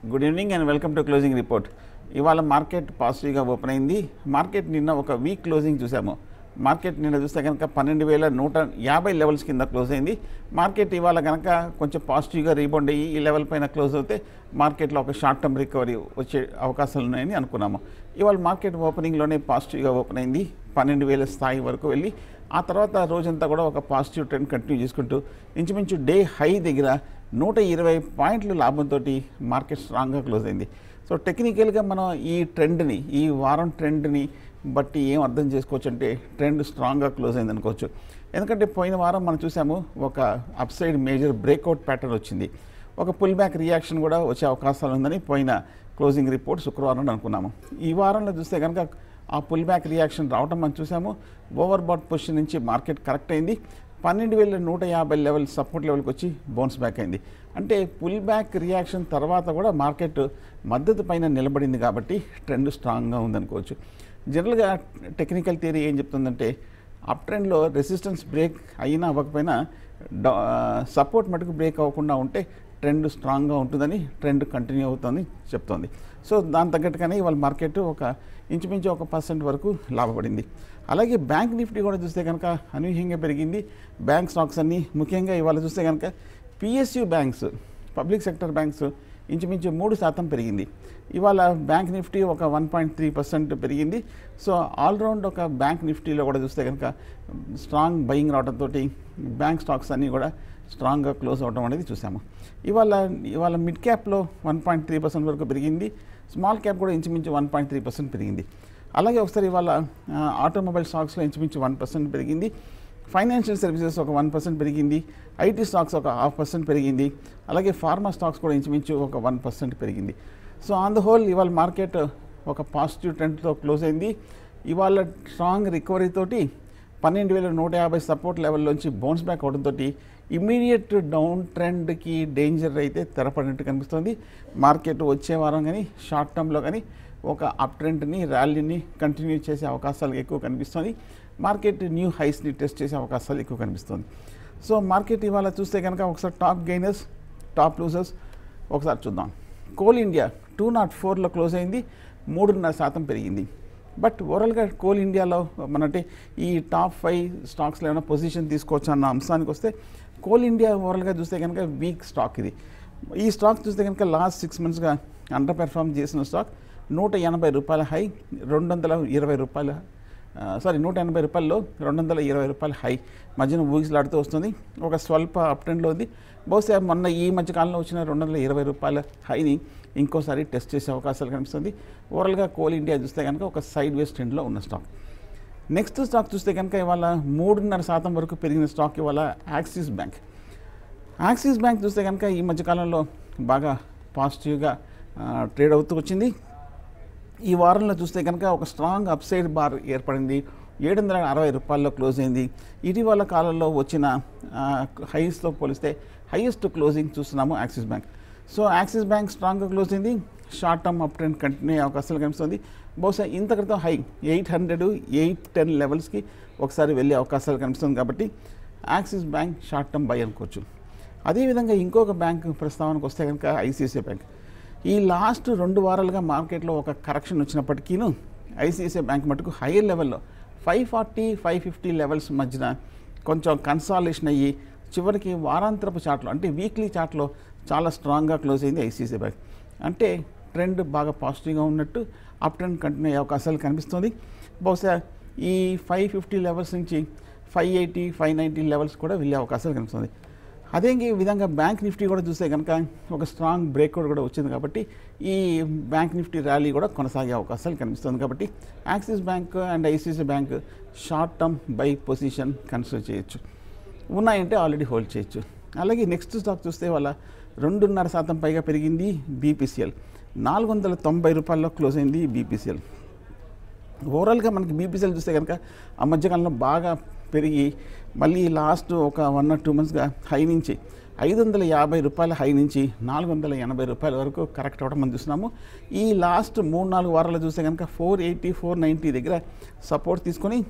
good evening and welcome to closing report ఇవాళ market పాజిటివ్గా open అయింది మార్కెట్ నిన్న ఒక వీక్ క్లోజింగ్ చూసాము మార్కెట్ నిన్న చూస్తే కనుక పన్నెండు వేల నూట యాభై లెవెల్స్ కింద క్లోజ్ అయింది మార్కెట్ ఇవాళ కనుక కొంచెం పాజిటివ్గా రీబౌండ్ అయ్యి ఈ లెవెల్ పైన క్లోజ్ అవుతే మార్కెట్లో ఒక షార్ట్ టర్మ్ రికవరీ వచ్చే అవకాశాలు ఉన్నాయని అనుకున్నాము ఇవాళ మార్కెట్ ఓపెనింగ్లోనే పాజిటివ్గా ఓపెన్ అయింది పన్నెండు వేల స్థాయి వరకు వెళ్ళి ఆ తర్వాత రోజంతా కూడా ఒక పాజిటివ్ ట్రెండ్ కంటిన్యూ చేసుకుంటూ ఇంచుమించు డే హై దగ్గర నూట ఇరవై పాయింట్లు లాభంతో మార్కెట్ స్ట్రాంగ్గా క్లోజ్ అయింది సో టెక్నికల్గా మనం ఈ ట్రెండ్ని ఈ వారం ట్రెండ్ని బట్టి ఏం అర్థం చేసుకోవచ్చు అంటే ట్రెండ్ స్ట్రాంగ్గా క్లోజ్ అయింది అనుకోవచ్చు ఎందుకంటే పోయిన వారం మనం చూసాము ఒక upside major breakout pattern వచ్చింది ఒక పుల్ బ్యాక్ రియాక్షన్ కూడా వచ్చే అవకాశాలు ఉందని పోయిన క్లోజింగ్ రిపోర్ట్ శుక్రవారం అనుకున్నాము ఈ వారంలో చూస్తే కనుక ఆ పుల్ బ్యాక్ రియాక్షన్ రావటం మనం చూసాము ఓవర్ బాట్ పొజిషన్ నుంచి మార్కెట్ కరెక్ట్ అయింది పన్నెండు వేల నూట యాభై లెవెల్ సపోర్ట్ లెవెల్కి వచ్చి బౌన్స్ బ్యాక్ అయింది అంటే పుల్ బ్యాక్ రియాక్షన్ తర్వాత కూడా మార్కెట్ మద్దతు పైన నిలబడింది కాబట్టి ట్రెండ్ స్ట్రాంగ్గా ఉందనుకోవచ్చు జనరల్గా టెక్నికల్ థియరీ ఏం చెప్తుందంటే అప్ ట్రెండ్లో రెసిస్టెన్స్ బ్రేక్ అయినా అవ్వకపోయినా సపోర్ట్ మటుకు బ్రేక్ అవ్వకుండా ఉంటే ట్రెండ్ స్ట్రాంగ్గా ఉంటుందని ట్రెండ్ కంటిన్యూ అవుతుందని చెప్తోంది సో దాని తగ్గట్టుగానే ఇవాళ మార్కెట్ ఒక ఇంచుమించు ఒక పర్సెంట్ వరకు లాభపడింది అలాగే బ్యాంక్ నిఫ్టీ కూడా చూస్తే కనుక అనూహ్యంగా పెరిగింది బ్యాంక్ స్టాక్స్ అన్నీ ముఖ్యంగా ఇవాళ చూస్తే కనుక PSU banks public sector banks ఇంచుమించు మూడు శాతం పెరిగింది ఇవాళ బ్యాంక్ నిఫ్టీ ఒక వన్ పాయింట్ త్రీ పర్సెంట్ పెరిగింది సో ఆల్రౌండ్ ఒక బ్యాంక్ నిఫ్టీలో కూడా చూస్తే కనుక స్ట్రాంగ్ బయింగ్ రావడంతో బ్యాంక్ స్టాక్స్ అన్నీ కూడా స్ట్రాంగ్గా క్లోజ్ అవడం అనేది చూసాము ఇవాళ ఇవాళ మిడ్ క్యాప్లో వన్ పాయింట్ త్రీ పర్సెంట్ వరకు పెరిగింది స్మాల్ క్యాప్ కూడా ఇంచుమించు వన్ పాయింట్ త్రీ పర్సెంట్ పెరిగింది అలాగే ఒకసారి ఇవాళ ఆ, ఆటోమొబైల్ స్టాక్స్లో ఇంచుమించు వన్ పర్సెంట్ పెరిగింది ఫైనాన్షియల్ సర్వీసెస్ ఒక వన్ పర్సెంట్ పెరిగింది ఐటీ స్టాక్స్ ఒక హాఫ్ పర్సెంట్ పెరిగింది అలాగే ఫార్మా స్టాక్స్ కూడా ఇంచుమించు ఒక వన్ పర్సెంట్ పెరిగింది సో ఆన్ ద హోల్ ఇవాళ మార్కెట్ ఒక పాజిటివ్ ట్రెండ్తో క్లోజ్ అయింది ఇవాళ స్ట్రాంగ్ రికవరీ తోటి పన్నెండు వేల నూట యాభై సపోర్ట్ లెవెల్లోంచి బౌన్స్ బ్యాక్ అవడంతో ఇమీడియట్ డౌన్ ట్రెండ్కి డేంజర్ అయితే తెరపడినట్టు కనిపిస్తుంది మార్కెట్ వచ్చే వారం కానీ షార్ట్ టర్మ్లో కానీ ఒక అప్ ట్రెండ్ని ర్యాలీని కంటిన్యూ చేసే అవకాశాలు ఎక్కువ కనిపిస్తుంది మార్కెట్ న్యూ హైస్ని టెస్ట్ చేసే అవకాశాలు ఎక్కువ కనిపిస్తుంది సో మార్కెట్ ఇవాళ చూస్తే కనుక ఒకసారి టాప్ గెయినర్స్ టాప్ లూజర్స్ ఒకసారి చూద్దాం కోల్ ఇండియా టూ నాట్ ఫోర్లో క్లోజ్ అయింది మూడున్నర శాతం పెరిగింది బట్ ఓవరాల్గా కోల్ ఇండియాలో మనటే ఈ టాప్ ఫైవ్ స్టాక్స్లో ఏమైనా పొజిషన్ తీసుకోవచ్చు అన్న అంశానికి వస్తే కోల్ ఇండియా ఓవరాల్గా చూస్తే కనుక వీక్ స్టాక్ ఇది ఈ స్టాక్ చూస్తే కనుక లాస్ట్ సిక్స్ మంత్స్గా అండర్ పెర్ఫామ్ చేసిన స్టాక్ నూట ఎనభై రూపాయల హై రెండు వందల ఇరవై రూపాయల సారీ నూట ఎనభై రూపాయల్లో రెండు వందల ఇరవై రూపాయల హై మధ్యన ఊగిసలాడుతూ వస్తుంది ఒక స్వల్ప అప్ ట్రెండ్లో ఉంది బహుశా మొన్న ఈ మధ్య కాలంలో వచ్చిన రెండు వందల ఇరవై రూపాయల హైని ఇంకోసారి టెస్ట్ చేసే అవకాశాలు కనిపిస్తుంది ఓవరాల్గా కోల్ ఇండియా చూస్తే కనుక ఒక సైడ్ వేస్ ట్రెండ్లో ఉన్న స్టాక్ నెక్స్ట్ స్టాక్ చూస్తే కనుక ఇవాళ మూడున్నర శాతం వరకు పెరిగిన స్టాక్ ఇవాళ యాక్సిస్ బ్యాంక్ యాక్సిస్ బ్యాంక్ చూస్తే కనుక ఈ మధ్యకాలంలో బాగా పాజిటివ్గా ట్రేడ్ అవుతూ వచ్చింది ఈ వారంలో చూస్తే కనుక ఒక స్ట్రాంగ్ అప్సైడ్ బార్ ఏర్పడింది ఏడు వందల అరవై రూపాయల్లో క్లోజ్ అయింది ఇటీవల కాలంలో వచ్చిన హైస్తో పోలిస్తే హైయెస్ట్ క్లోజింగ్ చూస్తున్నాము Axis bank so Axis bank స్ట్రాంగ్గా క్లోజ్ అయింది short term up trend continue అయ్యే అవకాశాలు కనిపిస్తుంది బహుశా ఇంత క్రితం high eight hundred eight ten లెవెల్స్కి ఒకసారి వెళ్ళే అవకాశాలు కనిపిస్తుంది కాబట్టి Axis bank short term buy అనుకోవచ్చు అదేవిధంగా ఇంకొక బ్యాంక్ ప్రస్తావనకు వస్తే కనుక ఐసిఐసిఐ బ్యాంక్ ఈ లాస్ట్ రెండు వారాలుగా మార్కెట్లో ఒక కరెక్షన్ వచ్చినప్పటికీను ఐసిఐసిఐ బ్యాంక్ మటుకు హైయర్ లెవెల్లో five forty five fifty levels మధ్యన కొంచెం కన్సాలేషన్ అయ్యి చివరికి వారాంతరపు చాట్లో అంటే వీక్లీ చాట్లో చాలా స్ట్రాంగ్గా క్లోజ్ అయింది ఐసిఐసిఐ బ్యాంక్ అంటే ట్రెండ్ బాగా పాజిటివ్గా ఉన్నట్టు అప్ ట్రెండ్ కంటిన్యూ అయ్యే అవకాశాలు కనిపిస్తుంది బహుశా ఈ ఫైవ్ ఫిఫ్టీ లెవెల్స్ నుంచి five eighty five ninety levels కూడా వెళ్ళే అవకాశాలు కనిపిస్తుంది అదే ఈ విధంగా బ్యాంక్ నిఫ్టీ కూడా చూస్తే కనుక ఒక స్ట్రాంగ్ బ్రేక్అవుట్ కూడా వచ్చింది కాబట్టి ఈ బ్యాంక్ నిఫ్టీ ర్యాలీ కూడా కొనసాగే అవకాశాలు కనిపిస్తుంది కాబట్టి Axis bank and ICICI bank short term buy position consider చేయొచ్చు ఉన్నాయంటే ఆల్రెడీ హోల్డ్ చేయొచ్చు అలాగే నెక్స్ట్ స్టాక్ చూస్తే వాళ్ళ రెండున్నర శాతం పైగా పెరిగింది బీపీసీఎల్ నాలుగు వందల తొంభై రూపాయల్లో క్లోజ్ అయింది బీపీసీఎల్ ఓవరాల్గా మనకి బీపీసీఎల్ చూస్తే కనుక ఆ మధ్యకాలంలో బాగా పెరిగి మళ్ళీ లాస్ట్ ఒక వన్ ఆర్ టూ మంత్స్గా హై నుంచి ఐదు వందల యాభై రూపాయల హై నుంచి నాలుగు వందల ఎనభై రూపాయల వరకు కరెక్ట్ అవ్వడం మనం చూస్తున్నాము ఈ లాస్ట్ మూడు నాలుగు వారాలు చూస్తే కనుక ఫోర్ ఎయిటీ ఫోర్ నైంటీ దగ్గర సపోర్ట్ తీసుకొని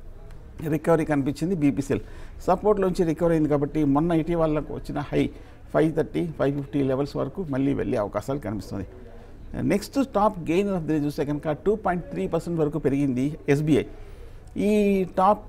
రికవరీ కనిపించింది బీపీసీఎల్ సపోర్ట్లోంచి రికవరీ అయింది కాబట్టి మొన్న ఇటీవలకు వచ్చిన high five thirty five fifty levels వరకు మళ్ళీ వెళ్ళే అవకాశాలు కనిపిస్తుంది next top gain of the చూస్తే కనుక టూ పాయింట్ త్రీ పర్సెంట్ వరకు పెరిగింది ఎస్బీఐ ఈ టాప్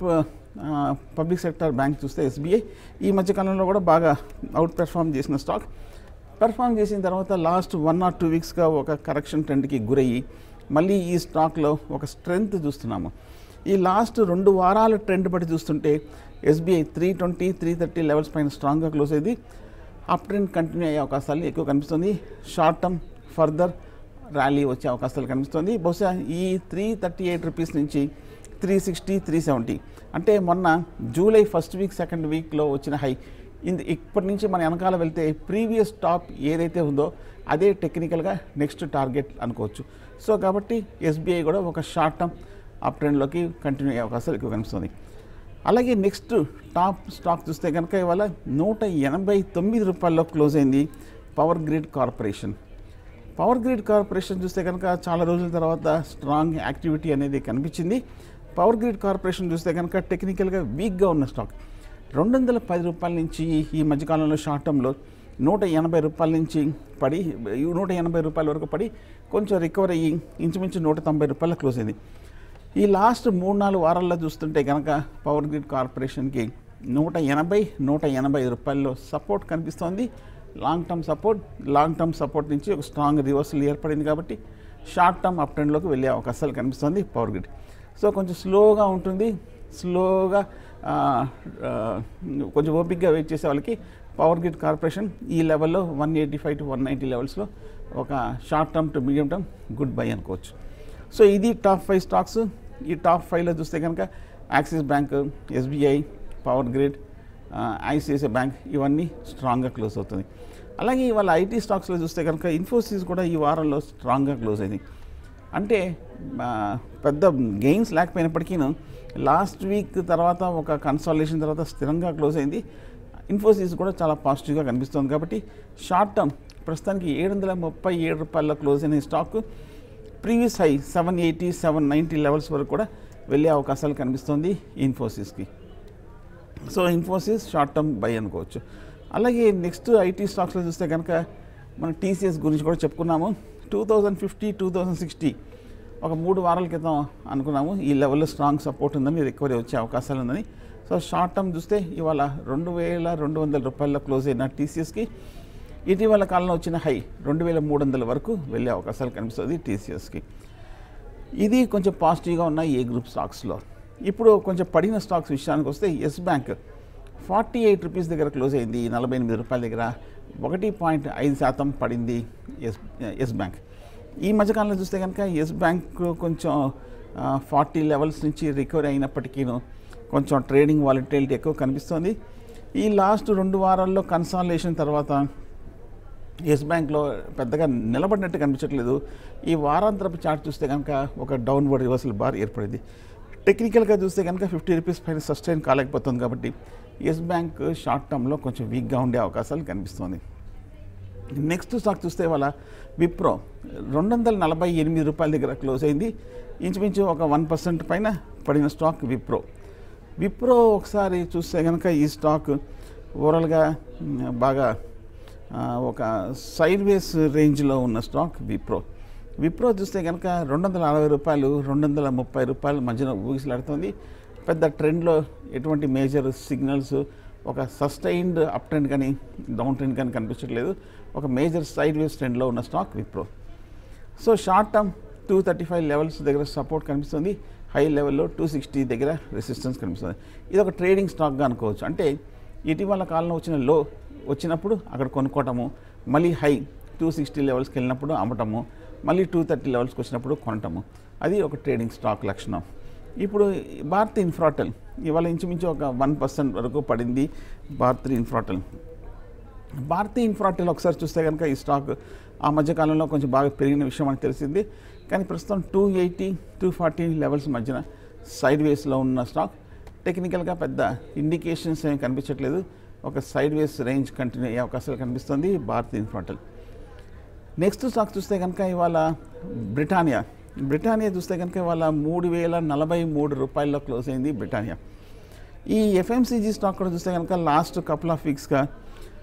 పబ్లిక్ సెక్టర్ బ్యాంక్ చూస్తే ఎస్బీఐ ఈ మధ్యకాలంలో కూడా బాగా అవుట్ పెర్ఫామ్ చేసిన స్టాక్ పెర్ఫామ్ చేసిన తర్వాత లాస్ట్ వన్ ఆర్ టూ వీక్స్గా ఒక కరెక్షన్ ట్రెండ్కి గురయ్యి మళ్ళీ ఈ స్టాక్లో ఒక స్ట్రెంగ్త్ చూస్తున్నాము ఈ లాస్ట్ రెండు వారాల ట్రెండ్ బట్టి చూస్తుంటే SBI three twenty three thirty levels పైన స్ట్రాంగ్గా క్లోజ్ అయింది అప్ ట్రెండ్ కంటిన్యూ అయ్యే అవకాశాలు ఎక్కువ కనిపిస్తుంది షార్ట్ టర్మ్ ఫర్దర్ ర్యాలీ వచ్చే అవకాశాలు కనిపిస్తుంది బహుశా ఈ త్రీ థర్టీ ఎయిట్ రూపీస్ నుంచి త్రీ సిక్స్టీ త్రీ సెవెంటీ అంటే మొన్న జూలై ఫస్ట్ వీక్ సెకండ్ వీక్లో వచ్చిన హై ఇది ఇప్పటి నుంచి మన వెనకాల వెళ్తే ప్రీవియస్ టాప్ ఏదైతే ఉందో అదే టెక్నికల్గా నెక్స్ట్ టార్గెట్ అనుకోవచ్చు సో కాబట్టి ఎస్బీఐ కూడా ఒక షార్ట్ టర్మ్ అప్ ట్రెండ్లోకి కంటిన్యూ అయ్యే అవకాశాలు ఎక్కువ కనిపిస్తుంది అలాగే నెక్స్ట్ టాప్ స్టాక్ చూస్తే కనుక ఇవాళ నూట ఎనభై తొమ్మిది రూపాయల్లో క్లోజ్ అయింది Power Grid Corporation Power Grid Corporation చూస్తే కనుక చాలా రోజుల తర్వాత స్ట్రాంగ్ యాక్టివిటీ అనేది కనిపించింది పవర్ గ్రిడ్ కార్పొరేషన్ చూస్తే కనుక టెక్నికల్గా వీక్గా ఉన్న స్టాక్ రెండు వందల పది రూపాయల నుంచి ఈ మధ్యకాలంలో షార్ట్ టర్మ్లో నూట ఎనభై రూపాయల నుంచి పడి నూట ఎనభై రూపాయల వరకు పడి కొంచెం రికవర్ అయ్యి ఇంచుమించు నూట తొంభై రూపాయల క్లోజ్ అయింది ఈ లాస్ట్ మూడు నాలుగు వారాల్లో చూస్తుంటే కనుక పవర్ గ్రిడ్ కార్పొరేషన్కి నూట ఎనభై నూట ఎనభై రూపాయల్లో సపోర్ట్ కనిపిస్తోంది long term support long term support నుంచి ఒక స్ట్రాంగ్ రివర్సల్ ఏర్పడింది కాబట్టి షార్ట్ టర్మ్ అప్ ట్రెండ్లోకి వెళ్ళే అవకాశాలు కనిపిస్తుంది పవర్ గ్రిడ్ సో కొంచెం స్లోగా ఉంటుంది స్లోగా ఆ, ఆ, కొంచెం ఓపిక్గా వెయిట్ చేసే వాళ్ళకి పవర్ గ్రిడ్ కార్పొరేషన్ ఈ లెవెల్లో one eighty five to one ninety లెవెల్స్లో ఒక short term to medium term good buy అనుకోవచ్చు సో ఇది టాప్ ఫైవ్ స్టాక్స్ ఈ టాప్ ఫైవ్లో చూస్తే కనుక Axis bank SBI Power Grid ICICI bank ఇవన్నీ స్ట్రాంగ్గా క్లోజ్ అవుతుంది అలాగే ఇవాళ ఐటీ స్టాక్స్లో చూస్తే కనుక ఇన్ఫోసిస్ కూడా ఈ వారంలో స్ట్రాంగ్గా క్లోజ్ అయింది అంటే ఆ, పెద్ద గెయిన్స్ లేకపోయినప్పటికీ లాస్ట్ వీక్ తర్వాత ఒక కన్సాలేషన్ తర్వాత స్థిరంగా క్లోజ్ అయింది ఇన్ఫోసిస్ కూడా చాలా పాజిటివ్గా కనిపిస్తుంది కాబట్టి షార్ట్ టర్మ్ ప్రస్తుతానికి ఏడు వందల ముప్పై ఏడు రూపాయల్లో క్లోజ్ అయిన ఈ stock previous high seven eighty seven ninety levels వరకు కూడా వెళ్ళే అవకాశాలు కనిపిస్తుంది ఇన్ఫోసిస్కి so Infosys short term buy అనుకోవచ్చు అలాగే నెక్స్ట్ ఐటీ స్టాక్స్లో చూస్తే కనుక మన టీసీఎస్ గురించి కూడా చెప్పుకున్నాము two thousand fifty two thousand sixty ఒక మూడు వారాల క్రితం అనుకున్నాము ఈ లెవెల్లో స్ట్రాంగ్ సపోర్ట్ ఉందని రికవరీ వచ్చే అవకాశాలు ఉందని సో షార్ట్ టర్మ్ చూస్తే ఇవాళ రెండు వేల రెండు వందల రూపాయల్లో క్లోజ్ అయిన టీసీఎస్కి ఇటీవల కాలంలో వచ్చిన హై రెండు వేల మూడు వందల వరకు వెళ్ళే అవకాశాలు కనిపిస్తుంది టీసీఎస్కి ఇది కొంచెం పాజిటివ్గా ఉన్న ఏ గ్రూప్ స్టాక్స్లో ఇప్పుడు కొంచెం పడిన స్టాక్స్ విషయానికి వస్తే Yes bank forty eight rupees దగ్గర క్లోజ్ అయింది నలభై ఎనిమిది రూపాయల దగ్గర ఒకటి పాయింట్ ఐదు శాతం పడింది ఎస్ ఎస్ బ్యాంక్ ఈ మధ్యకాలంలో చూస్తే కనుక ఎస్ బ్యాంక్ కొంచెం ఫార్టీ లెవెల్స్ నుంచి రికవరీ అయినప్పటికీను కొంచెం ట్రేడింగ్ వాలిటిలిటీ ఎక్కువ కనిపిస్తుంది ఈ లాస్ట్ రెండు వారాల్లో కన్సాలేషన్ తర్వాత ఎస్ బ్యాంక్లో పెద్దగా నిలబడినట్టు కనిపించట్లేదు ఈ వారాంతరపు చార్ట్ చూస్తే కనుక ఒక డౌన్వర్డ్ రివర్సల్ బార్ ఏర్పడింది టెక్నికల్గా చూస్తే కనుక ఫిఫ్టీ రూపీస్ పైన సస్టైన్ కాలేకపోతుంది కాబట్టి ఎస్ బ్యాంక్ షార్ట్ టర్మ్లో కొంచెం వీక్గా ఉండే అవకాశాలు కనిపిస్తుంది నెక్స్ట్ స్టాక్ చూస్తే వాళ్ళ విప్రో రెండు వందల నలభై ఎనిమిది రూపాయల దగ్గర క్లోజ్ అయింది ఇంచుమించు ఒక వన్ పర్సెంట్ పైన పడిన స్టాక్ విప్రో విప్రో ఒకసారి చూస్తే కనుక ఈ స్టాక్ ఓవరాల్గా మ్, బాగా ఆ, ఒక సైడ్ వేస్ రేంజ్లో ఉన్న స్టాక్ విప్రో విప్రో చూస్తే కనుక రెండు వందల అరవై రూపాయలు రెండు వందల ముప్పై రూపాయల మధ్యన ఊగిసలాడుతుంది పెద్ద ట్రెండ్లో ఎటువంటి మేజర్ సిగ్నల్స్ ఒక సస్టైన్డ్ అప్ ట్రెండ్ కానీ డౌన్ ట్రెండ్ కానీ కనిపించట్లేదు ఒక మేజర్ సైడ్ వేస్ ట్రెండ్లో ఉన్న stock Wipro so short term two thirty five levels దగ్గర సపోర్ట్ కనిపిస్తుంది హై లెవెల్లో టూ సిక్స్టీ దగ్గర రెసిస్టెన్స్ కనిపిస్తుంది ఇది ఒక ట్రేడింగ్ స్టాక్గా అనుకోవచ్చు అంటే ఇటీవల కాలంలో వచ్చిన లో వచ్చినప్పుడు అక్కడ కొనుక్కోవటము మళ్ళీ హై టూ సిక్స్టీ లెవెల్స్కి వెళ్ళినప్పుడు అమ్మటము మళ్ళీ టూ థర్టీ లెవెల్స్కి వచ్చినప్పుడు కొనటము అది ఒక ట్రేడింగ్ స్టాక్ లక్షణం ఇప్పుడు భారత్ ఇన్ఫ్రాటెల్ ఇవాళ ఇంచుమించు ఒక వన్ పర్సెంట్ వరకు పడింది భారత్ ఇన్ఫ్రాటెల్ భారతీయ ఇన్ఫ్రాటెల్ ఒకసారి చూస్తే కనుక ఈ స్టాక్ ఆ మధ్యకాలంలో కొంచెం బాగా పెరిగిన విషయం మనకు తెలిసింది కానీ ప్రస్తుతం two eighty two forty levels మధ్యన సైడ్ వేస్లో ఉన్న స్టాక్ టెక్నికల్గా పెద్ద ఇండికేషన్స్ ఏం కనిపించట్లేదు ఒక సైడ్ వేస్ రేంజ్ కంటిన్యూ అయ్యే అవకాశాలు కనిపిస్తుంది భారతీయ ఇన్ఫ్రాటెల్ నెక్స్ట్ స్టాక్ చూస్తే కనుక ఇవాళ బ్రిటానియా బ్రిటానియా చూస్తే కనుక ఇవాళ మూడు వేల నలభై మూడు రూపాయల్లో క్లోజ్ అయింది బ్రిటానియా ఈ ఎఫ్ఎంసీజీ స్టాక్ కూడా చూస్తే కనుక లాస్ట్ కపుల్ ఆఫ్ వీక్స్గా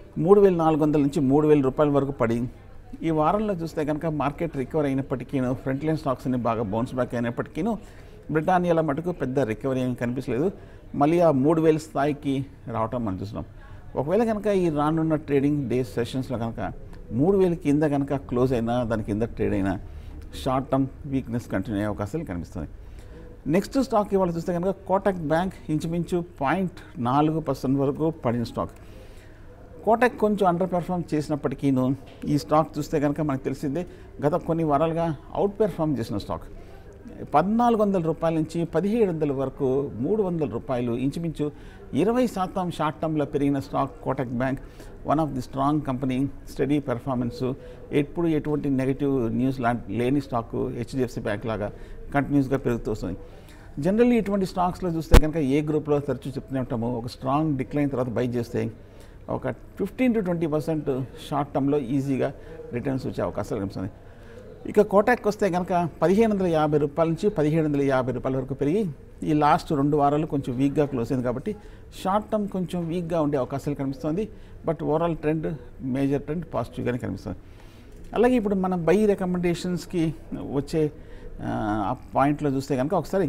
మూడు వేల నాలుగు వందల నుంచి మూడు వేల రూపాయల వరకు పడి ఈ వారంలో చూస్తే కనుక మార్కెట్ రికవర్ అయినప్పటికీ ఫ్రంట్ లైన్ స్టాక్స్ అన్ని బాగా బౌన్స్ బ్యాక్ అయినప్పటికీ బ్రిటానియాలో మటుకు పెద్ద రికవరీ ఏమి కనిపించలేదు మళ్ళీ ఆ మూడు వేల స్థాయికి రావటం మనం చూస్తున్నాం ఒకవేళ కనుక ఈ రానున్న ట్రేడింగ్ డే సెషన్స్లో కనుక మూడు వేల కింద కనుక క్లోజ్ అయినా దాని కింద ట్రేడ్ అయినా షార్ట్ టర్మ్ వీక్నెస్ కంటిన్యూ అయ్యే అవకాశాలు కనిపిస్తుంది నెక్స్ట్ స్టాక్ ఇవాళ చూస్తే కనుక కోటక్ బ్యాంక్ ఇంచుమించు పాయింట్ నాలుగు పర్సెంట్ వరకు పడిన స్టాక్ కోటక్ కొంచెం అండర్ పెర్ఫామ్ చేసినప్పటికీను ఈ స్టాక్ చూస్తే కనుక మనకు తెలిసిందే గత కొన్ని వారాలుగా అవుట్ పెర్ఫామ్ చేసిన స్టాక్ పద్నాలుగు వందల రూపాయల నుంచి పదిహేడు వందల వరకు మూడు వందల రూపాయలు ఇంచుమించు ఇరవై శాతం షార్ట్ టర్మ్లో పెరిగిన stock Kotak bank one of the strong company steady performance ఎప్పుడు ఎటువంటి నెగిటివ్ న్యూస్ లాంటి లేని స్టాక్ హెచ్డిఎఫ్సి బ్యాంక్ లాగా కంటిన్యూస్గా పెరుగుతూ వస్తుంది జనరల్లీ ఇటువంటి స్టాక్స్లో చూస్తే కనుక ఏ గ్రూప్లో తరచూ చెప్తూనే ఉంటాము ఒక స్ట్రాంగ్ డిక్లైన్ తర్వాత బై చేస్తే ఒక fifteen to twenty percent short టర్మ్లో ఈజీగా రిటర్న్స్ వచ్చే అవకాశాలు కనిపిస్తుంది ఇక కోటాక్ వస్తే కనుక పదిహేను వందల యాభై రూపాయల నుంచి పదిహేడు వందల యాభై రూపాయల వరకు పెరిగి ఈ లాస్ట్ రెండు వారాలు కొంచెం వీక్గా క్లోజ్ అయింది కాబట్టి షార్ట్ టర్మ్ కొంచెం వీక్గా ఉండే అవకాశాలు కనిపిస్తుంది but overall trend major trend పాజిటివ్గానే కనిపిస్తుంది అలాగే ఇప్పుడు మనం బై రికమెండేషన్స్కి వచ్చే ఆ, ఆ పాయింట్లో చూస్తే కనుక ఒకసారి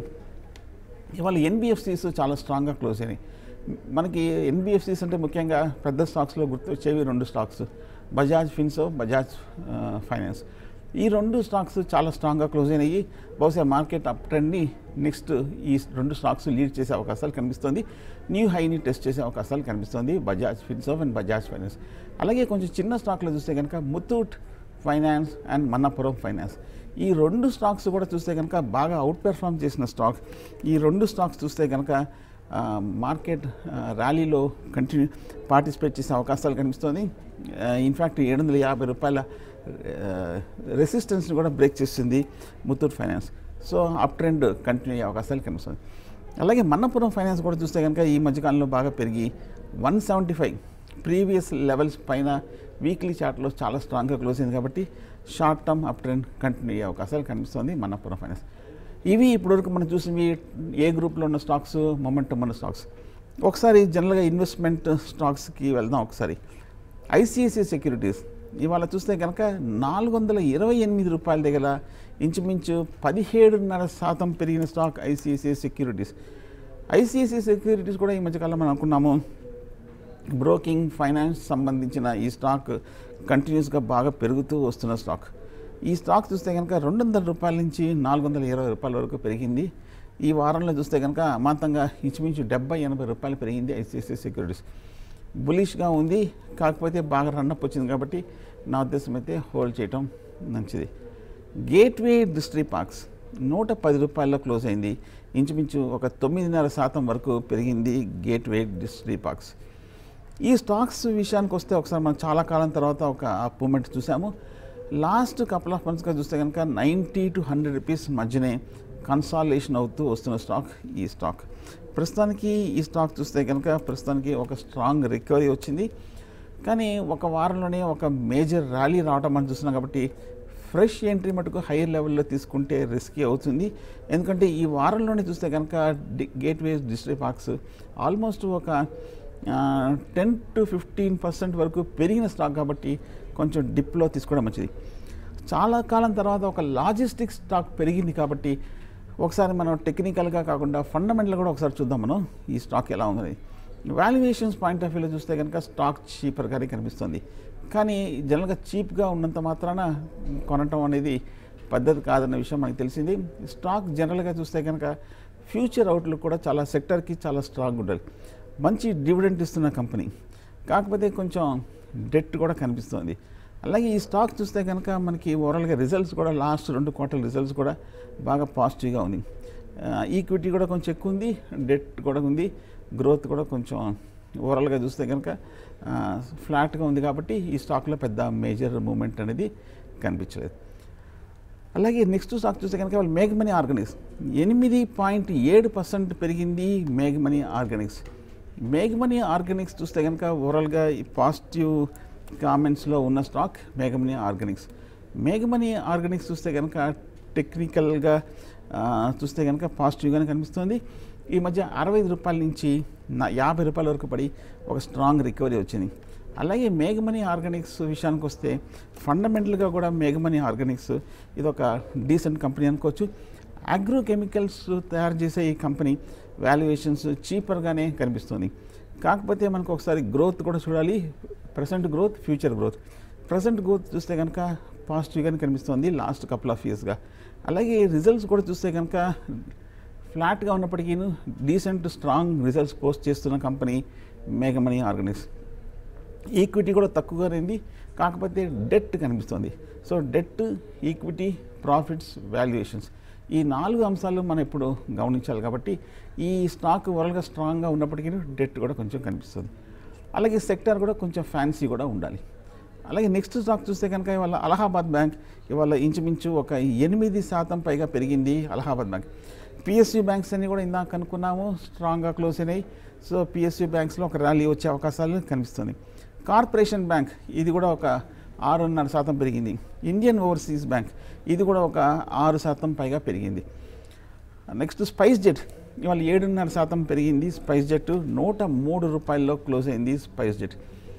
ఇవాళ ఎన్బిఎఫ్సిస్ చాలా స్ట్రాంగ్గా క్లోజ్ అయినాయి మనకి ఎన్బిఎఫ్సిస్ అంటే ముఖ్యంగా పెద్ద స్టాక్స్లో గుర్తొచ్చేవి రెండు స్టాక్స్ బజాజ్ ఫిన్సో బజాజ్ ఆ, ఫైనాన్స్ ఈ రెండు స్టాక్స్ చాలా స్ట్రాంగ్గా క్లోజ్ అయినాయి బహుశా మార్కెట్ అప్ ట్రెండ్ని నెక్స్ట్ ఈ రెండు స్టాక్స్ లీడ్ చేసే అవకాశాలు కనిపిస్తుంది న్యూ హైని టెస్ట్ చేసే అవకాశాలు కనిపిస్తుంది Bajaj Finserv and Bajaj finance అలాగే కొంచెం చిన్న స్టాక్లో చూస్తే కనుక Muthoot finance and Manappuram finance ఈ రెండు స్టాక్స్ కూడా చూస్తే కనుక బాగా అవుట్ పెర్ఫామ్ చేసిన స్టాక్ ఈ రెండు స్టాక్స్ చూస్తే కనుక ఆ, మార్కెట్ ఆ, ర్యాలీలో కంటిన్యూ పార్టిసిపేట్ చేసే అవకాశాలు కనిపిస్తుంది ఆ, ఇన్ఫ్యాక్ట్ ఏడు వందల యాభై రూపాయల ఆ, రెసిస్టెన్స్ని కూడా బ్రేక్ చేస్తుంది Muthoot finance so up trend continue అయ్యే అవకాశాలు కనిపిస్తుంది అలాగే మన్నపురం ఫైనాన్స్ కూడా చూస్తే కనుక ఈ మధ్యకాలంలో బాగా పెరిగి one seventy five previous levels పైన వీక్లీ చార్ట్లో చాలా స్ట్రాంగ్గా క్లోజ్ అయింది కాబట్టి short term up trend continue అయ్యే అవకాశాలు కనిపిస్తుంది మన్నపురం ఫైనాన్స్ ఇవి ఇప్పటివరకు మనం చూసినవి ఏ గ్రూప్లో ఉన్న స్టాక్స్ మొమెంటం ఉన్న స్టాక్స్ ఒకసారి జనరల్గా ఇన్వెస్ట్మెంట్ స్టాక్స్కి వెళ్దాం ఒకసారి ఐసిఐసిఐ సెక్యూరిటీస్ ఇవాళ చూస్తే కనుక నాలుగు వందల ఇరవై ఎనిమిది రూపాయల దగ్గర ఇంచుమించు పదిహేడున్నర శాతం పెరిగిన stock ICICI securities ICICI securities కూడా ఈ మధ్యకాలంలో మనం అనుకున్నాము బ్రోకింగ్ ఫైనాన్స్ సంబంధించిన ఈ స్టాక్ కంటిన్యూస్గా బాగా పెరుగుతూ వస్తున్న స్టాక్ ఈ స్టాక్ చూస్తే కనుక రెండు వందల రూపాయల నుంచి నాలుగు వందల ఇరవై రూపాయల వరకు పెరిగింది ఈ వారంలో చూస్తే కనుక అమాంతంగా ఇంచుమించు డెబ్బై ఎనభై రూపాయలు పెరిగింది ఐసిఐసిఐ సెక్యూరిటీస్ బులిష్గా ఉంది కాకపోతే బాగా రన్అప్ వచ్చింది కాబట్టి నా ఉద్దేశం అయితే హోల్డ్ చేయటం మంచిది గేట్వే డిస్ట్రీ పార్క్స్ నూట పది రూపాయల్లో క్లోజ్ అయింది ఇంచుమించు ఒక తొమ్మిదిన్నర శాతం వరకు పెరిగింది గేట్వే డిస్ట్రీ పార్క్స్ ఈ స్టాక్స్ విషయానికి వస్తే ఒకసారి మనం చాలా కాలం తర్వాత ఒక మూమెంట్ చూసాము లాస్ట్ కపుల్ ఆఫ్ మంత్స్గా చూస్తే కనుక నైంటీ టు హండ్రెడ్ రూపీస్ మధ్యనే కన్సాలేషన్ అవుతూ వస్తున్న స్టాక్ ఈ స్టాక్ ప్రస్తుతానికి ఈ స్టాక్ చూస్తే కనుక ప్రస్తుతానికి ఒక స్ట్రాంగ్ రికవరీ వచ్చింది కానీ ఒక వారంలోనే ఒక మేజర్ ర్యాలీ రావటం మనం చూస్తున్నాం కాబట్టి ఫ్రెష్ ఎంట్రీ మటుకు హైయర్ లెవెల్లో తీసుకుంటే రిస్కీ అవుతుంది ఎందుకంటే ఈ వారంలోనే చూస్తే కనుక గేట్వేస్ డిస్ట్రిక్ట్ పార్క్స్ ఆల్మోస్ట్ ఒక టెన్ టు ఫిఫ్టీన్ పర్సెంట్ వరకు పెరిగిన స్టాక్ కాబట్టి కొంచెం డిప్లో తీసుకోవడం మంచిది చాలా కాలం తర్వాత ఒక లాజిస్టిక్స్ స్టాక్ పెరిగింది కాబట్టి ఒకసారి మనం టెక్నికల్గా కాకుండా ఫండమెంటల్ కూడా ఒకసారి చూద్దాం మనం ఈ స్టాక్ ఎలా ఉంది వాల్యుయేషన్స్ పాయింట్ ఆఫ్ వ్యూలో చూస్తే కనుక స్టాక్ చీపర్గానే కనిపిస్తుంది కానీ జనరల్గా చీప్గా ఉన్నంత మాత్రాన కొనటం అనేది పద్ధతి కాదన్న విషయం మనకు తెలిసింది స్టాక్ జనరల్గా చూస్తే కనుక ఫ్యూచర్ అవుట్లుక్ కూడా చాలా సెక్టర్కి చాలా స్ట్రాంగ్ ఉండాలి మంచి డివిడెంట్ ఇస్తున్న కంపెనీ కాకపోతే కొంచెం డెట్ కూడా కనిపిస్తుంది అలాగే ఈ స్టాక్ చూస్తే కనుక మనకి ఓవరాల్గా రిజల్ట్స్ కూడా లాస్ట్ రెండు క్వార్టర్ రిజల్ట్స్ కూడా బాగా పాజిటివ్గా ఉంది ఈక్విటీ కూడా కొంచెం ఎక్కువ ఉంది డెట్ కూడా ఉంది గ్రోత్ కూడా కొంచెం ఓవరాల్గా చూస్తే కనుక ఫ్లాట్గా ఉంది కాబట్టి ఈ స్టాక్లో పెద్ద మేజర్ మూమెంట్ అనేది కనిపించలేదు అలాగే నెక్స్ట్ స్టాక్ చూస్తే కనుక వాళ్ళు మేఘమనీ ఆర్గానిక్స్ ఎనిమిది పాయింట్ ఏడు పర్సెంట్ పెరిగింది మేఘమనీ ఆర్గానిక్స్ మేఘమనీ ఆర్గానిక్స్ చూస్తే కనుక ఓవరాల్గా ఈ పాజిటివ్ కామెంట్స్లో ఉన్న స్టాక్ మేఘమనీ ఆర్గానిక్స్ మేఘమనీ ఆర్గానిక్స్ చూస్తే కనుక టెక్నికల్గా చూస్తే కనుక పాజిటివ్గానే కనిపిస్తుంది ఈ మధ్య అరవై రూపాయల నుంచి నా యాభై రూపాయల వరకు పడి ఒక స్ట్రాంగ్ రికవరీ వచ్చింది అలాగే మేఘమణి ఆర్గానిక్స్ విషయానికి వస్తే ఫండమెంటల్గా కూడా మేఘమణి ఆర్గానిక్స్ ఇది ఒక డీసెంట్ కంపెనీ అనుకోవచ్చు అగ్రో కెమికల్స్ తయారు చేసే ఈ కంపెనీ వాల్యుయేషన్స్ చీపర్గానే కనిపిస్తుంది కాకపోతే మనకు ఒకసారి గ్రోత్ కూడా చూడాలి present growth future growth present growth చూస్తే కనుక పాజిటివ్గానే కనిపిస్తుంది లాస్ట్ కపుల్ ఆఫ్ ఇయర్స్గా అలాగే రిజల్ట్స్ కూడా చూస్తే కనుక ఫ్లాట్గా ఉన్నప్పటికీ డీసెంట్ స్ట్రాంగ్ రిజల్ట్స్ పోస్ట్ చేస్తున్న కంపెనీ మేఘమణి ఆర్గానిక్స్ ఈక్విటీ కూడా తక్కువగానే కాకపోతే డెట్ కనిపిస్తుంది so debt equity profits valuations ఈ నాలుగు అంశాలు మనం ఇప్పుడు గమనించాలి కాబట్టి ఈ స్టాక్ ఓవరాల్గా స్ట్రాంగ్గా ఉన్నప్పటికీ డెట్ కూడా కొంచెం కనిపిస్తుంది అలాగే సెక్టర్ కూడా కొంచెం ఫ్యాన్సీ కూడా ఉండాలి అలాగే నెక్స్ట్ స్టాక్ చూస్తే కనుక ఇవాళ అలహాబాద్ బ్యాంక్ ఇవాళ ఇంచుమించు ఒక ఎనిమిది శాతం పైగా పెరిగింది అలహాబాద్ బ్యాంక్ పిఎస్యూ బ్యాంక్స్ అన్ని కూడా ఇందాక అనుకున్నాము స్ట్రాంగ్గా క్లోజ్ అయినాయి సో పిఎస్యూ బ్యాంక్స్లో ఒక ర్యాలీ వచ్చే అవకాశాలు కనిపిస్తుంది కార్పొరేషన్ బ్యాంక్ ఇది కూడా ఒక ఆరున్నర శాతం పెరిగింది ఇండియన్ ఓవర్సీస్ బ్యాంక్ ఇది కూడా ఒక ఆరు శాతం పైగా పెరిగింది నెక్స్ట్ స్పైస్ జెట్ ఇవాళ ఏడున్నర శాతం పెరిగింది స్పైస్ జెట్ నూట మూడు రూపాయల్లో క్లోజ్ అయింది స్పైస్ జెట్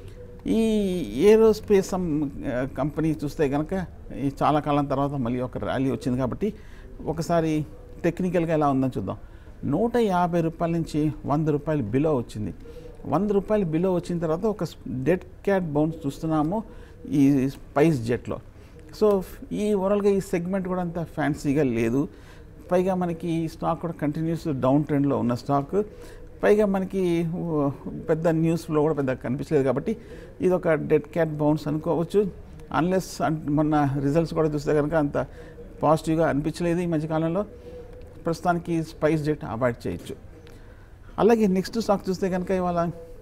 ఈ ఏరోస్పేస్ కంపెనీ చూస్తే కనుక ఈ చాలా కాలం తర్వాత మళ్ళీ ఒక ర్యాలీ వచ్చింది కాబట్టి ఒకసారి టెక్నికల్గా ఎలా ఉందని చూద్దాం నూట యాభై రూపాయల నుంచి వంద రూపాయలు బిలో వచ్చింది వంద రూపాయలు బిలో వచ్చిన తర్వాత ఒక డెడ్ క్యాట్ బౌన్స్ చూస్తున్నాము ఈ స్పైస్ జెట్లో సో ఈ ఓవరాల్గా ఈ సెగ్మెంట్ కూడా అంత ఫ్యాన్సీగా లేదు పైగా మనకి ఈ స్టాక్ కూడా కంటిన్యూస్ డౌన్ ట్రెండ్లో ఉన్న స్టాక్ పైగా మనకి ఓ, పెద్ద న్యూస్లో కూడా పెద్ద కనిపించలేదు కాబట్టి ఇది ఒక డెడ్ క్యాట్ బౌన్స్ అనుకోవచ్చు అన్లెస్ మొన్న రిజల్ట్స్ కూడా చూస్తే కనుక అంత పాజిటివ్గా అనిపించలేదు ఈ మధ్యకాలంలో ప్రస్తుతానికి స్పైస్ జెట్ అవాయిడ్ చేయొచ్చు అలాగే నెక్స్ట్ స్టాక్ చూస్తే కనుక ఇవాళ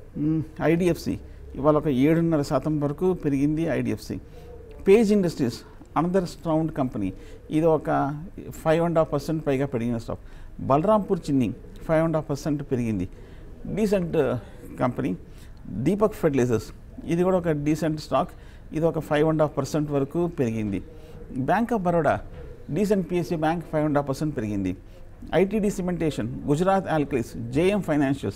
ఐడిఎఫ్సి ఇవాళ ఒక ఏడున్నర శాతం వరకు పెరిగింది IDFC page industries another strong company ఇది ఒక ఫైవ్ అండ్ హాఫ్ పర్సెంట్ పైగా పెరిగిన stock Balrampur Chini five and half percent పెరిగింది డీసెంట్ కంపెనీ దీపక్ ఫెర్టిలైజర్స్ ఇది కూడా ఒక డీసెంట్ స్టాక్ ఇది ఒక ఫైవ్ అండ్ హాఫ్ పర్సెంట్ వరకు పెరిగింది bank of Baroda decent PSC bank five and half percent పెరిగింది ITD Cementation Gujarat Alkalies JM Financials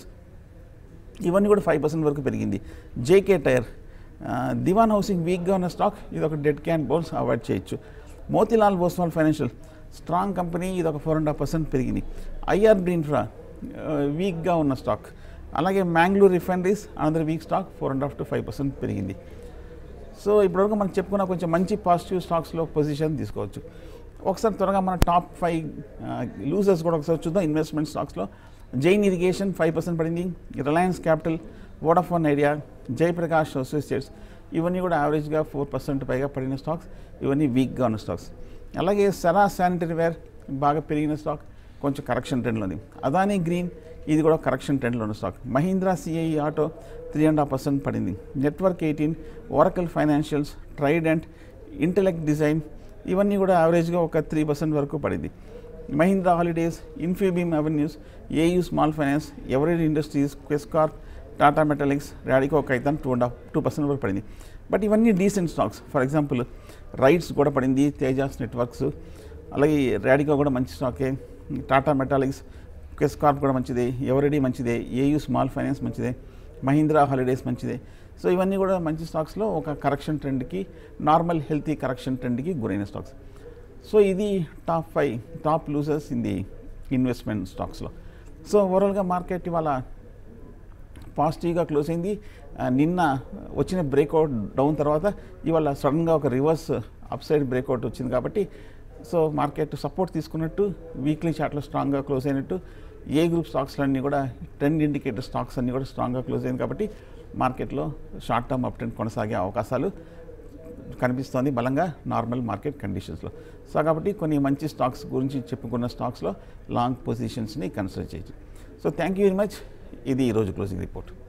ఇవన్నీ కూడా ఫైవ్ పర్సెంట్ వరకు పెరిగింది జేకే టైర్ ఆ, దివాన్ హౌసింగ్ వీక్గా ఉన్న స్టాక్ ఇది ఒక డెడ్ క్యాన్ బౌన్స్ అవాయిడ్ చేయొచ్చు Motilal Oswal Financial strong company ఇది ఒక ఫోర్ అండ్ హాఫ్ పర్సెంట్ పెరిగింది ఐఆర్బి ఇన్ఫ్రా వీక్గా ఉన్న స్టాక్ అలాగే Mangalore Refineries another weak stock four and half to five percent పెరిగింది సో ఇప్పటివరకు మనం చెప్పుకున్న కొంచెం మంచి పాజిటివ్ స్టాక్స్లో పొజిషన్ తీసుకోవచ్చు ఒకసారి త్వరగా మన టాప్ ఫైవ్ లూజర్స్ కూడా ఒకసారి చూద్దాం ఇన్వెస్ట్మెంట్ స్టాక్స్లో జైన్ ఇరిగేషన్ ఫైవ్ పర్సెంట్ పడింది Reliance Capital Vodafone Idea Jaiprakash Associates ఇవన్నీ కూడా యావరేజ్గా ఫోర్ పర్సెంట్ పైగా పడిన స్టాక్స్ ఇవన్నీ వీక్గా ఉన్న స్టాక్స్ అలాగే సరా శానిటరీ వేర్ బాగా పెరిగిన స్టాక్ కొంచెం కరెక్షన్ ట్రెండ్లో ఉంది అదానీ గ్రీన్ ఇది కూడా కరెక్షన్ ట్రెండ్లో ఉన్న stock Mahindra CI Auto three and half percent పడింది Network eighteen Oracle Financials Trident Intellect Design ఇవన్నీ కూడా యావరేజ్గా ఒక త్రీ పర్సెంట్ వరకు పడింది Mahindra Holidays Infibeam Avenues AU Small Finance Eveready Industries Quess Corp Tata Metaliks Radico Khaitan two and half two percent వరకు పడింది but ఇవన్నీ decent stocks for example Rites కూడా పడింది తేజాస్ నెట్వర్క్స్ అలాగే రాడికో కూడా మంచి స్టాకే టాటా మెటాలిక్స్ క్వెస్కార్ప్ కూడా మంచిదే ఎవరెడీ మంచిదే ఏయూ స్మాల్ ఫైనాన్స్ మంచిదే మహీంద్రా హాలిడేస్ మంచిదే సో ఇవన్నీ కూడా మంచి స్టాక్స్లో ఒక కరెక్షన్ ట్రెండ్కి నార్మల్ హెల్తీ కరెక్షన్ ట్రెండ్కి గురైన స్టాక్స్ సో ఇది top five top losers in the investment స్టాక్స్లో సో ఓవరాల్గా మార్కెట్ ఇవాళ పాజిటివ్గా క్లోజ్ అయింది ఆ, నిన్న వచ్చిన బ్రేక్అవుట్ డౌన్ తర్వాత ఇవాళ సడన్గా ఒక రివర్స్ అప్ సైడ్ బ్రేక్అవుట్ వచ్చింది కాబట్టి సో మార్కెట్ సపోర్ట్ తీసుకున్నట్టు వీక్లీ చార్ట్లో స్ట్రాంగ్గా క్లోజ్ అయినట్టు ఏ గ్రూప్ స్టాక్స్ అన్నీ కూడా ట్రెండ్ ఇండికేటర్ స్టాక్స్ అన్నీ కూడా స్ట్రాంగ్గా క్లోజ్ అయింది కాబట్టి మార్కెట్లో షార్ట్ టర్మ్ అప్ ట్రెండ్ కొనసాగే అవకాశాలు కనిపిస్తోంది బలంగా నార్మల్ మార్కెట్ కండిషన్స్లో సో కాబట్టి కొన్ని మంచి స్టాక్స్ గురించి చెప్పుకున్న స్టాక్స్లో లాంగ్ పొజిషన్స్ని కన్సిడర్ చేయొచ్చు so thank you very much ఇది ఈరోజు క్లోజింగ్ రిపోర్ట్